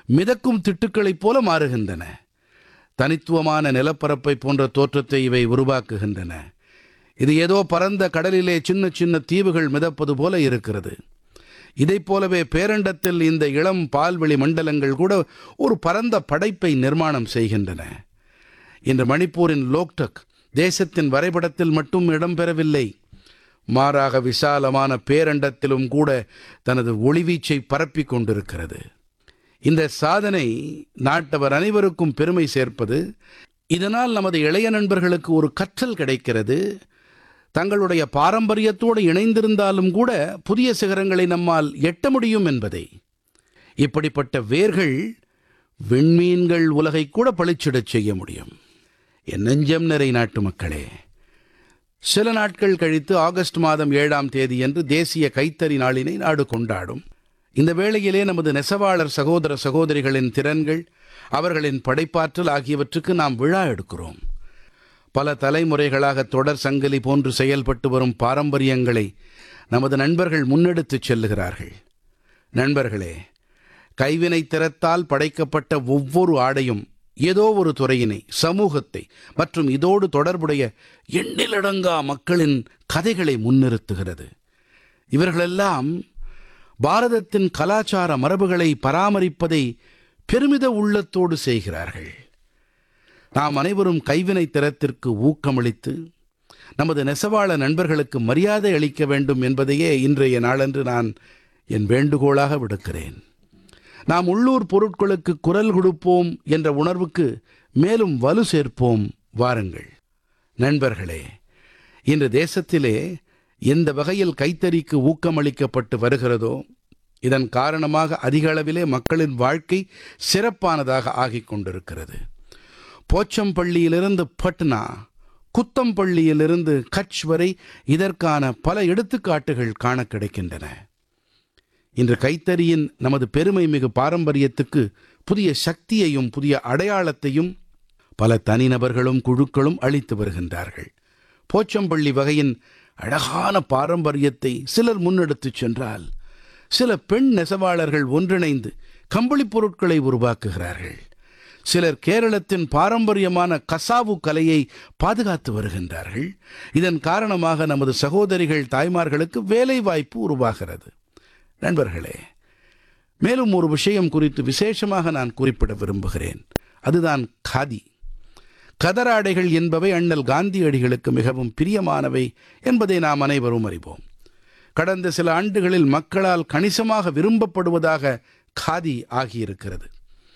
மிதக்கும் திட்டுக்களைப் போல மாறுகின்றன தனித்துவமான நிலப்பரப்பை போன்ற தோற்றத்தை இவை உருவாக்குகின்றன இது ஏதோ பரந்த கடலிலே சின்ன சின்ன தீவுகள் மிதப்பது போல இருக்கிறது இதைப் போலவே பேரண்டத்தில் இந்த இளம் பால்வெளி மண்டலங்கள் கூட ஒரு பரந்த படைப்பை நிர்மாணம் செய்கின்றன இன்று மணிப்பூரின் லோக்டக் தேசத்தின் வரைபடத்தில் மட்டும் இடம்பெறவில்லை மாறாக விசாலமான பேரண்டத்திலும் கூட தனது ஒளிவீச்சை பரப்பிக் கொண்டிருக்கிறது இந்த சாதனை நாட்டவர் அனைவருக்கும் பெருமை சேர்ப்பது இதனால் நமது இளைய நண்பர்களுக்கு ஒரு கற்றல் கிடைக்கிறது தங்களுடைய பாரம்பரியத்தோடு இணைந்திருந்தாலும் கூட புதிய சிகரங்களை நம்மால் எட்ட முடியும் என்பதை இப்படிப்பட்ட வேர்கள் விண்மீன்கள் உலகை கூட பளிச்சிடச் செய்ய முடியும் என் நெஞ்சம் நிறை நாட்டு மக்களே சில நாட்கள் கழித்து ஆகஸ்ட் மாதம் ஏழாம் தேதியன்று தேசிய கைத்தறி நாளினை நாடு கொண்டாடும் இந்த வேளையிலே நமது நெசவாளர் சகோதர சகோதரிகளின் திறன்கள் அவர்களின் படைப்பாற்றல் ஆகியவற்றுக்கு நாம் விழா எடுக்கிறோம் பல தலைமுறைகளாக தொடர் சங்கிலி போன்று செயல்பட்டு வரும் பாரம்பரியங்களை நமது நண்பர்கள் முன்னெடுத்துச் செல்லுகிறார்கள் நண்பர்களே கைவினைத் திறத்தால் படைக்கப்பட்ட ஒவ்வொரு ஆடையும் ஏதோ ஒரு துறையினை சமூகத்தை மற்றும் இதோடு தொடர்புடைய எண்ணிலடங்கா மக்களின் கதைகளை முன்னிறுத்துகிறது இவர்களெல்லாம் பாரதத்தின் கலாச்சார மரபுகளை பராமரிப்பதை பெருமித உள்ளத்தோடு செய்கிறார்கள் நாம் அனைவரும் கைவினை திறத்திற்கு ஊக்கமளித்து நமது நெசவாள நண்பர்களுக்கு மரியாதை அளிக்க வேண்டும் என்பதையே இன்றைய நாளன்று நான் என் வேண்டுகோளாக விடுக்கிறேன் நாம் உள்ளூர் பொருட்களுக்கு குரல் கொடுப்போம் என்ற உணர்வுக்கு மேலும் வலு சேர்ப்போம் வாருங்கள் நண்பர்களே இன்று தேசத்திலே எந்த வகையில் கைத்தறிக்கு ஊக்கமளிக்கப்பட்டு வருகிறதோ இதன் காரணமாக அதிக அளவிலே மக்களின் வாழ்க்கை சிறப்பானதாக ஆகிக் கொண்டிருக்கிறது போச்சம்பள்ளியிலிருந்து பட்னா குத்தம்பள்ளியிலிருந்து கட்ச் வரை இதற்கான பல எடுத்துக்காட்டுகள் காண கிடைக்கின்றன இன்று கைத்தறியின் நமது பெருமை மிகு பாரம்பரியத்துக்கு புதிய சக்தியையும் புதிய அடையாளத்தையும் பல தனிநபர்களும் குழுக்களும் அளித்து வருகின்றார்கள் போச்சம்பள்ளி வகையின் அழகான பாரம்பரியத்தை சிலர் முன்னெடுத்துச் சென்றால் சில பெண் நெசவாளர்கள் ஒன்றிணைந்து கம்பளிப் பொருட்களை உருவாக்குகிறார்கள் சிலர் கேரளத்தின் பாரம்பரியமான கசாவு கலையை பாதுகாத்து வருகின்றார்கள் இதன் காரணமாக நமது சகோதரிகள் தாய்மார்களுக்கு வேலை வாய்ப்பு உருவாகிறது நண்பர்களே மேலும் ஒரு விஷயம் குறித்து விசேஷமாக நான் குறிப்பிட விரும்புகிறேன் அதுதான் காதி கதராடைகள் என்பவை அண்ணல் காந்தியடிகளுக்கு மிகவும் பிரியமானவை என்பதை நாம் அனைவரும் அறிவோம் கடந்த சில ஆண்டுகளில் மக்களால் கணிசமாக விரும்பப்படுவதாக காதி ஆகியிருக்கிறது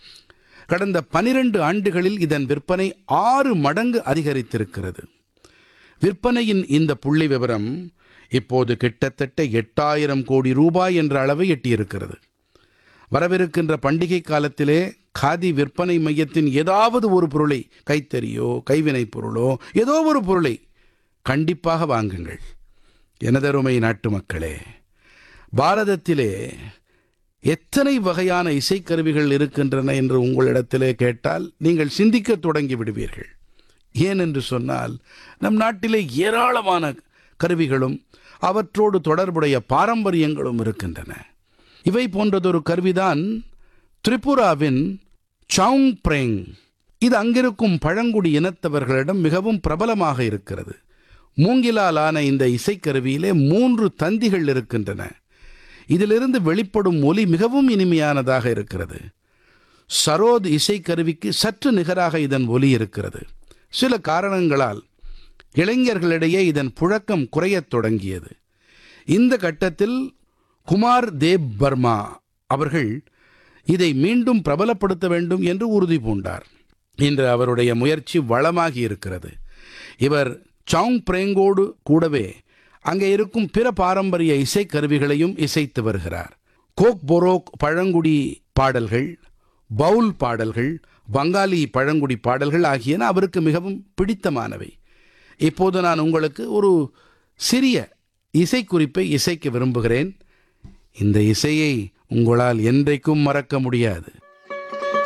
கடந்த பனிரெண்டு ஆண்டுகளில் இதன் விற்பனை ஆறு மடங்கு அதிகரித்திருக்கிறது விற்பனையின் இந்த புள்ளி விவரம் இப்போது கிட்டத்தட்ட எட்டாயிரம் கோடி ரூபாய் என்ற அளவை எட்டியிருக்கிறது வரவிருக்கின்ற பண்டிகை காலத்திலே காதி விற்பனை மையத்தின் ஏதாவது ஒரு பொருளை கைத்தறியோ கைவினைப் பொருளோ ஏதோ ஒரு பொருளை கண்டிப்பாக வாங்குங்கள் எனதருமை நாட்டு மக்களே பாரதத்திலே எத்தனை வகையான இசைக்கருவிகள் இருக்கின்றன என்று உங்களிடத்திலே கேட்டால் நீங்கள் சிந்திக்கத் தொடங்கி விடுவீர்கள் ஏன் என்று சொன்னால் நம் நாட்டிலே ஏராளமான கருவிகளும் அவற்றோடு தொடர்புடைய பாரம்பரியங்களும் இருக்கின்றன இவை போன்றதொரு கருவிதான் திரிபுராவின் சவுங் பிரேங் இது அங்கிருக்கும் பழங்குடி இனத்தவர்களிடம் மிகவும் பிரபலமாக இருக்கிறது மூங்கிலால் ஆன இந்த இசைக்கருவியிலே மூன்று தந்திகள் இருக்கின்றன இதிலிருந்து வெளிப்படும் ஒலி மிகவும் இனிமையானதாக இருக்கிறது சரோத் இசைக்கருவிக்கு சற்று நிகராக இதன் ஒலி இருக்கிறது சில காரணங்களால் இளைஞர்களிடையே இதன் புழக்கம் குறையத் தொடங்கியது இந்த கட்டத்தில் குமார் தேவ் பர்மா அவர்கள் இதை மீண்டும் பிரபலப்படுத்த வேண்டும் என்று உறுதி பூண்டார் இன்று அவருடைய முயற்சி வளமாகி இருக்கிறது இவர் சவுங் பிரேங்கோடு கூடவே அங்கே இருக்கும் பிற பாரம்பரிய இசைக்கருவிகளையும் இசைத்து வருகிறார் கோக் பொரோக் பழங்குடி பாடல்கள் பவுல் பாடல்கள் வங்காளி பழங்குடி பாடல்கள் ஆகியன அவருக்கு மிகவும் பிடித்தமானவை இப்போது நான் உங்களுக்கு ஒரு சிறிய இசைக்குறிப்பை இசைக்க விரும்புகிறேன் இந்த இசையை உங்களால் என்றைக்கும் மறக்க முடியாது